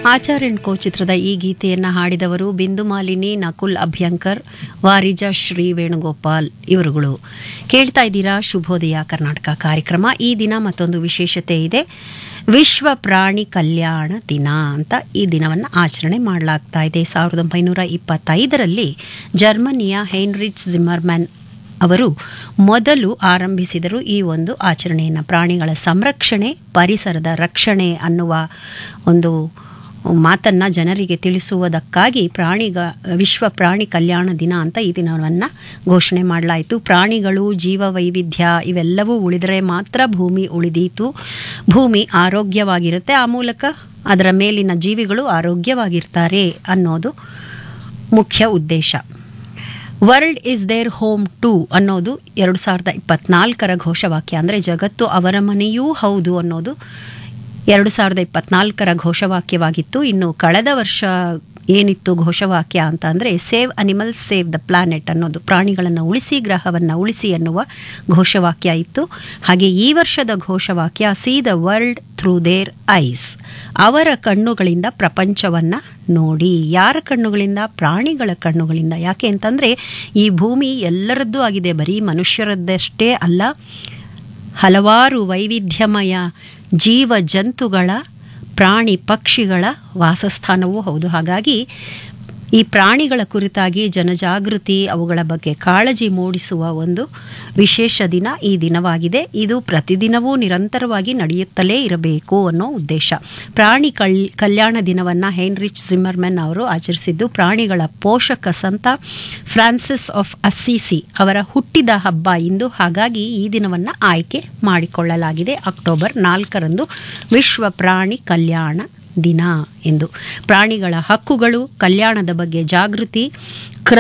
ಆಚಾರ್ಯನ್ ಕೋ ಚಿತ್ರದ ಈ ಗೀತೆಯನ್ನು ಹಾಡಿದವರು ಬಿಂದು ಮಾಲಿನಿ ನಕುಲ್ ಅಭ್ಯಂಕರ್ ವಾರಿಜಾ ಶ್ರೀ ವೇಣುಗೋಪಾಲ್ ಇವರುಗಳು ಕೇಳ್ತಾ ಇದ್ದೀರಾ ಶುಭೋದಯ ಕರ್ನಾಟಕ ಕಾರ್ಯಕ್ರಮ ಈ ದಿನ ಮತ್ತೊಂದು ವಿಶೇಷತೆ ಇದೆ ವಿಶ್ವ ಪ್ರಾಣಿ ಕಲ್ಯಾಣ ದಿನ ಅಂತ ಈ ದಿನವನ್ನು ಆಚರಣೆ ಮಾಡಲಾಗ್ತಾ ಇದೆ ಸಾವಿರದ ಒಂಬೈನೂರ ಇಪ್ಪತ್ತೈದರಲ್ಲಿ ಜರ್ಮನಿಯ ಹೈನ್ರಿಚ್ ಜಿಮರ್ಮ್ಯಾನ್ ಅವರು ಮೊದಲು ಆರಂಭಿಸಿದರು ಈ ಒಂದು ಆಚರಣೆಯನ್ನು ಪ್ರಾಣಿಗಳ ಸಂರಕ್ಷಣೆ ಪರಿಸರದ ರಕ್ಷಣೆ ಅನ್ನುವ ಒಂದು ಮಾತನ್ನು ಜನರಿಗೆ ತಿಳಿಸುವುದಕ್ಕಾಗಿ ಪ್ರಾಣಿಗ ವಿಶ್ವ ಪ್ರಾಣಿ ಕಲ್ಯಾಣ ದಿನ ಅಂತ ಈ ದಿನವನ್ನು ಘೋಷಣೆ ಮಾಡಲಾಯಿತು ಪ್ರಾಣಿಗಳು ಜೀವ ವೈವಿಧ್ಯ ಇವೆಲ್ಲವೂ ಉಳಿದರೆ ಮಾತ್ರ ಭೂಮಿ ಉಳಿದೀತು ಭೂಮಿ ಆರೋಗ್ಯವಾಗಿರುತ್ತೆ ಆ ಮೂಲಕ ಅದರ ಮೇಲಿನ ಜೀವಿಗಳು ಆರೋಗ್ಯವಾಗಿರ್ತಾರೆ ಅನ್ನೋದು ಮುಖ್ಯ ಉದ್ದೇಶ world is their home too ಅನ್ನೋದು ಎರಡು ಸಾವಿರದ ಇಪ್ಪತ್ನಾಲ್ಕರ ಘೋಷವಾಕ್ಯ ಅಂದರೆ ಜಗತ್ತು ಅವರ ಮನೆಯೂ ಹೌದು ಅನ್ನೋದು ಎರಡು ಸಾವಿರದ ಇಪ್ಪತ್ನಾಲ್ಕರ ಘೋಷವಾಕ್ಯವಾಗಿತ್ತು ಇನ್ನು ಕಳೆದ ವರ್ಷ ಏನಿತ್ತು ಘೋಷವಾಕ್ಯ ಅಂತ ಅಂದರೆ save animals save the planet ಅನ್ನೋದು ಪ್ರಾಣಿಗಳನ್ನು ಉಳಿಸಿ ಗ್ರಹವನ್ನು ಉಳಿಸಿ ಎನ್ನುವ ಘೋಷವಾಕ್ಯ ಇತ್ತು ಹಾಗೆ ಈ ವರ್ಷದ ಘೋಷವಾಕ್ಯ see the world through their eyes ಅವರ ಕಣ್ಣುಗಳಿಂದ ಪ್ರಪಂಚವನ್ನು ನೋಡಿ ಯಾರ ಕಣ್ಣುಗಳಿಂದ ಪ್ರಾಣಿಗಳ ಕಣ್ಣುಗಳಿಂದ ಯಾಕೆ ಅಂತಂದರೆ ಈ ಭೂಮಿ ಎಲ್ಲರದ್ದೂ ಆಗಿದೆ ಬರೀ ಮನುಷ್ಯರದ್ದಷ್ಟೇ ಅಲ್ಲ ಹಲವಾರು ವೈವಿಧ್ಯಮಯ ಜೀವ ಜಂತುಗಳ ಪ್ರಾಣಿ ಪಕ್ಷಿಗಳ ವಾಸಸ್ಥಾನವೂ ಹೌದು ಹಾಗಾಗಿ ಈ ಪ್ರಾಣಿಗಳ ಕುರಿತಾಗಿ ಜನಜಾಗೃತಿ ಅವುಗಳ ಬಗ್ಗೆ ಕಾಳಜಿ ಮೂಡಿಸುವ ಒಂದು ವಿಶೇಷ ದಿನ ಈ ದಿನವಾಗಿದೆ ಇದು ಪ್ರತಿದಿನವೂ ನಿರಂತರವಾಗಿ ನಡೆಯುತ್ತಲೇ ಇರಬೇಕು ಅನ್ನೋ ಉದ್ದೇಶ ಪ್ರಾಣಿ ಕಲ್ ಕಲ್ಯಾಣ ದಿನವನ್ನು ಹೆನ್ರಿಚ್ ಜಿಮ್ಮರ್ಮೆನ್ ಅವರು ಆಚರಿಸಿದ್ದು ಪ್ರಾಣಿಗಳ ಪೋಷಕ ಸಂತ ಫ್ರಾನ್ಸಿಸ್ ಆಫ್ ಅಸ್ಸಿಸಿ ಅವರ ಹುಟ್ಟಿದ ಹಬ್ಬ ಇಂದು ಹಾಗಾಗಿ ಈ ದಿನವನ್ನು ಆಯ್ಕೆ ಮಾಡಿಕೊಳ್ಳಲಾಗಿದೆ ಅಕ್ಟೋಬರ್ ನಾಲ್ಕರಂದು ವಿಶ್ವ ಪ್ರಾಣಿ ಕಲ್ಯಾಣ ದಿನ ಎಂದು ಪ್ರಾಣಿಗಳ ಹಕ್ಕುಗಳು ಕಲ್ಯಾಣದ ಬಗ್ಗೆ ಜಾಗೃತಿ